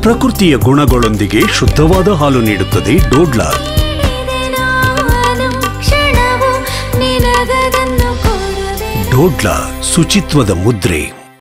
ಪ್ರಕೃತಿಯ ಗುಣಗಳೊಂದಿಗೆ ಶುದ್ಧವಾದ ಹಾಲು ನೀಡುತ್ತದೆ ಡೋಡ್ಲಾ ನಾನು ಕ್ಷಣವು ನಿನಗದನ್ನು ಕೊಡುವೆ ಡೋಡ್ಲಾ ಶುಚಿತ್ವದ ಮುದ್ರೆ